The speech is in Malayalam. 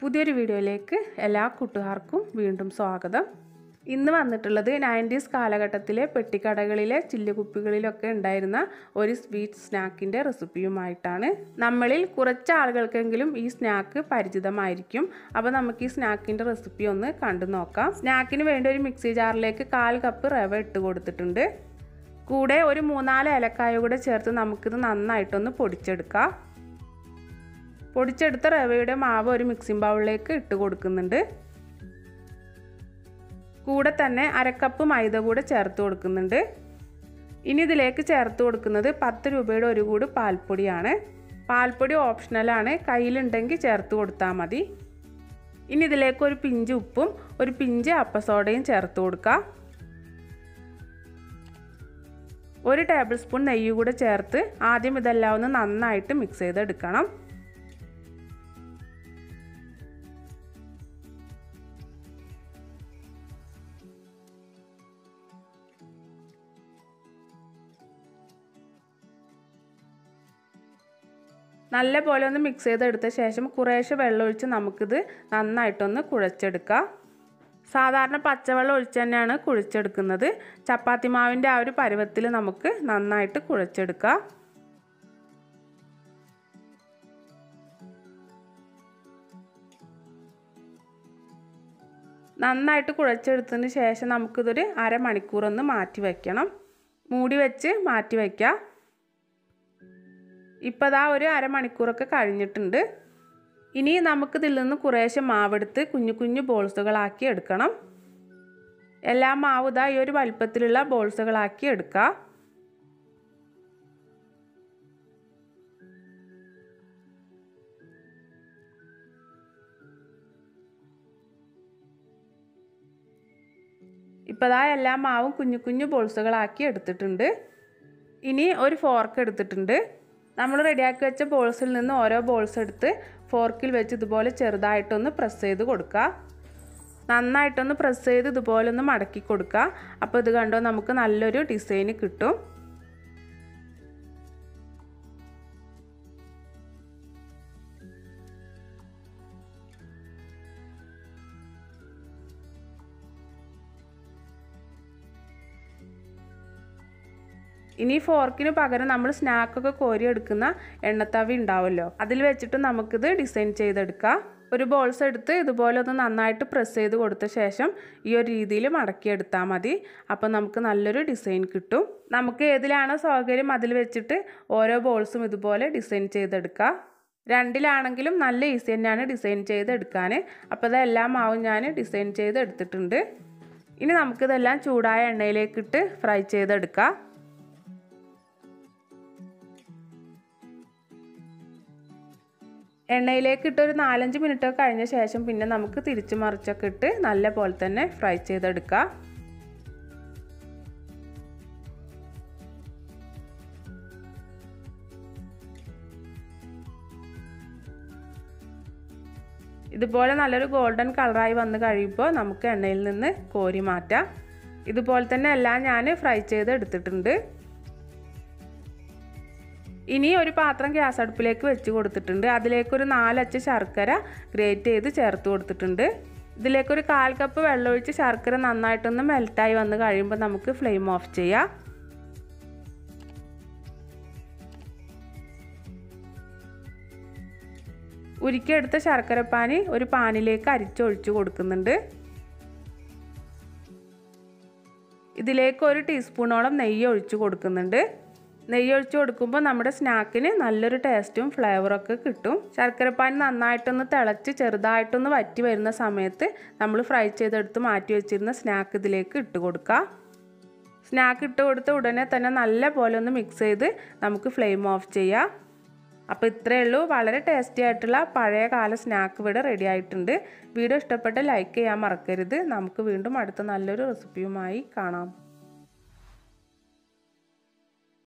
പുതിയൊരു വീഡിയോയിലേക്ക് എല്ലാ കൂട്ടുകാർക്കും വീണ്ടും സ്വാഗതം ഇന്ന് വന്നിട്ടുള്ളത് നയൻറ്റീസ് കാലഘട്ടത്തിലെ പെട്ടിക്കടകളിലെ ചില്ലുകുപ്പികളിലൊക്കെ ഉണ്ടായിരുന്ന ഒരു സ്വീറ്റ് സ്നാക്കിൻ്റെ റെസിപ്പിയുമായിട്ടാണ് നമ്മളിൽ കുറച്ച് ആളുകൾക്കെങ്കിലും ഈ സ്നാക്ക് പരിചിതമായിരിക്കും അപ്പോൾ നമുക്ക് ഈ സ്നാക്കിൻ്റെ റെസിപ്പി ഒന്ന് കണ്ടു നോക്കാം സ്നാക്കിന് വേണ്ടി ഒരു മിക്സി ജാറിലേക്ക് കാൽ കപ്പ് റവ ഇട്ട് കൊടുത്തിട്ടുണ്ട് കൂടെ ഒരു മൂന്നാല് ഏലക്കായ കൂടെ ചേർത്ത് നമുക്കിത് നന്നായിട്ടൊന്ന് പൊടിച്ചെടുക്കാം പൊടിച്ചെടുത്ത റവയുടെ മാവ് ഒരു മിക്സിംഗ് ബൗളിലേക്ക് ഇട്ട് കൊടുക്കുന്നുണ്ട് കൂടെ തന്നെ അരക്കപ്പ് മൈദ കൂടെ ചേർത്ത് കൊടുക്കുന്നുണ്ട് ഇനി ഇതിലേക്ക് ചേർത്ത് കൊടുക്കുന്നത് പത്ത് രൂപയുടെ ഒരു കൂട് പാൽപ്പൊടിയാണ് പാൽപ്പൊടി ഓപ്ഷണലാണ് കയ്യിലുണ്ടെങ്കിൽ ചേർത്ത് കൊടുത്താൽ മതി ഇനി ഇതിലേക്ക് ഒരു പിഞ്ച് ഉപ്പും ഒരു പിഞ്ച് അപ്പസോഡയും ചേർത്ത് കൊടുക്കുക ഒരു ടേബിൾ സ്പൂൺ നെയ്യ് കൂടെ ചേർത്ത് ആദ്യം ഇതെല്ലാം ഒന്ന് നന്നായിട്ട് മിക്സ് ചെയ്തെടുക്കണം നല്ല പോലെ ഒന്ന് മിക്സ് ചെയ്തെടുത്ത ശേഷം കുറേശ്ശെ വെള്ളമൊഴിച്ച് നമുക്കിത് നന്നായിട്ടൊന്ന് കുഴച്ചെടുക്കാം സാധാരണ പച്ചവെള്ളം ഒഴിച്ച് തന്നെയാണ് കുഴിച്ചെടുക്കുന്നത് ചപ്പാത്തി മാവിൻ്റെ ആ ഒരു പരുവത്തിൽ നമുക്ക് നന്നായിട്ട് കുഴച്ചെടുക്കാം നന്നായിട്ട് കുഴച്ചെടുത്തതിന് ശേഷം നമുക്കിതൊരു അരമണിക്കൂർ ഒന്ന് മാറ്റി വയ്ക്കണം മൂടി വെച്ച് മാറ്റി വയ്ക്കാം ഇപ്പോൾ ദാ ഒരു അരമണിക്കൂറൊക്കെ കഴിഞ്ഞിട്ടുണ്ട് ഇനി നമുക്കിതിൽ നിന്ന് കുറേശ്ശെ മാവെടുത്ത് കുഞ്ഞു കുഞ്ഞു ബോൾസുകളാക്കി എടുക്കണം എല്ലാ മാവ് ഇതാ ഈ ഒരു വലുപ്പത്തിലുള്ള ബോൾസുകളാക്കി എടുക്കുക ഇപ്പോൾ ദാ എല്ലാ മാവും കുഞ്ഞു കുഞ്ഞു ബോൾസുകളാക്കി എടുത്തിട്ടുണ്ട് ഇനി ഒരു ഫോർക്ക് എടുത്തിട്ടുണ്ട് നമ്മൾ റെഡിയാക്കി വെച്ച ബോൾസിൽ നിന്ന് ഓരോ ബോൾസ് എടുത്ത് ഫോർക്കിൽ വെച്ച് ഇതുപോലെ ചെറുതായിട്ടൊന്ന് പ്രസ് ചെയ്ത് കൊടുക്കുക നന്നായിട്ടൊന്ന് പ്രസ് ചെയ്ത് ഇതുപോലെ ഒന്ന് മടക്കി കൊടുക്കുക അപ്പോൾ ഇത് കണ്ടോ നമുക്ക് നല്ലൊരു ഡിസൈന് കിട്ടും ഇനി ഫോർക്കിന് പകരം നമ്മൾ സ്നാക്കൊക്കെ കോരിയെടുക്കുന്ന എണ്ണത്തവി ഉണ്ടാവുമല്ലോ അതിൽ വെച്ചിട്ട് നമുക്കിത് ഡിസൈൻ ചെയ്തെടുക്കാം ഒരു ബോൾസ് എടുത്ത് ഇതുപോലെ ഒന്ന് നന്നായിട്ട് പ്രസ് ചെയ്ത് കൊടുത്ത ശേഷം ഈ ഒരു രീതിയിൽ മടക്കിയെടുത്താൽ മതി അപ്പോൾ നമുക്ക് നല്ലൊരു ഡിസൈൻ കിട്ടും നമുക്ക് ഏതിലാണോ സൗകര്യം അതിൽ വെച്ചിട്ട് ഓരോ ബോൾസും ഇതുപോലെ ഡിസൈൻ ചെയ്തെടുക്കാം രണ്ടിലാണെങ്കിലും നല്ല ഈസി തന്നെയാണ് ഡിസൈൻ ചെയ്തെടുക്കാൻ അപ്പോൾ ഇതെല്ലാം മാവും ഞാൻ ഡിസൈൻ ചെയ്ത് എടുത്തിട്ടുണ്ട് ഇനി നമുക്കിതെല്ലാം ചൂടായ എണ്ണയിലേക്കിട്ട് ഫ്രൈ ചെയ്തെടുക്കാം എണ്ണയിലേക്ക് ഇട്ട് ഒരു നാലഞ്ച് മിനിറ്റ് ഒക്കെ കഴിഞ്ഞ ശേഷം പിന്നെ നമുക്ക് തിരിച്ചു മറിച്ചൊക്കെ ഇട്ട് നല്ല പോലെ തന്നെ ഫ്രൈ ചെയ്തെടുക്കാം ഇതുപോലെ നല്ലൊരു ഗോൾഡൻ കളറായി വന്ന് കഴിയുമ്പോൾ നമുക്ക് എണ്ണയിൽ നിന്ന് കോരി മാറ്റാം ഇതുപോലെ തന്നെ എല്ലാം ഞാൻ ഫ്രൈ ചെയ്ത് എടുത്തിട്ടുണ്ട് ഇനി ഒരു പാത്രം ഗ്യാസ് അടുപ്പിലേക്ക് വെച്ച് കൊടുത്തിട്ടുണ്ട് അതിലേക്ക് ഒരു നാലച്ച് ശർക്കര ഗ്രേറ്റ് ചെയ്ത് ചേർത്ത് കൊടുത്തിട്ടുണ്ട് ഇതിലേക്കൊരു കാൽ കപ്പ് വെള്ളമൊഴിച്ച് ശർക്കര നന്നായിട്ടൊന്ന് മെൽറ്റായി വന്ന് കഴിയുമ്പോൾ നമുക്ക് ഫ്ലെയിം ഓഫ് ചെയ്യാം ഉരുക്കിയെടുത്ത ശർക്കരപ്പാനി ഒരു പാനിലേക്ക് അരിച്ചൊഴിച്ച് കൊടുക്കുന്നുണ്ട് ഇതിലേക്ക് ഒരു ടീസ്പൂണോളം നെയ്യ് ഒഴിച്ച് കൊടുക്കുന്നുണ്ട് നെയ്യ് ഒഴിച്ച് കൊടുക്കുമ്പോൾ നമ്മുടെ സ്നാക്കിന് നല്ലൊരു ടേസ്റ്റും ഫ്ലേവറൊക്കെ കിട്ടും ശർക്കരപ്പാനി നന്നായിട്ടൊന്ന് തിളച്ച് ചെറുതായിട്ടൊന്ന് വറ്റി വരുന്ന സമയത്ത് നമ്മൾ ഫ്രൈ ചെയ്തെടുത്ത് മാറ്റി വെച്ചിരുന്ന സ്നാക്ക് ഇതിലേക്ക് ഇട്ട് കൊടുക്കുക സ്നാക്ക് ഇട്ട് കൊടുത്ത ഉടനെ തന്നെ നല്ല പോലെ ഒന്ന് മിക്സ് ചെയ്ത് നമുക്ക് ഫ്ലെയിം ഓഫ് ചെയ്യാം അപ്പോൾ ഇത്രയേ ഉള്ളൂ വളരെ ടേസ്റ്റി ആയിട്ടുള്ള പഴയ കാല സ്നാക്ക് ഇവിടെ റെഡി ആയിട്ടുണ്ട് വീഡിയോ ഇഷ്ടപ്പെട്ട ലൈക്ക് ചെയ്യാൻ മറക്കരുത് നമുക്ക് വീണ്ടും അടുത്ത നല്ലൊരു റെസിപ്പിയുമായി കാണാം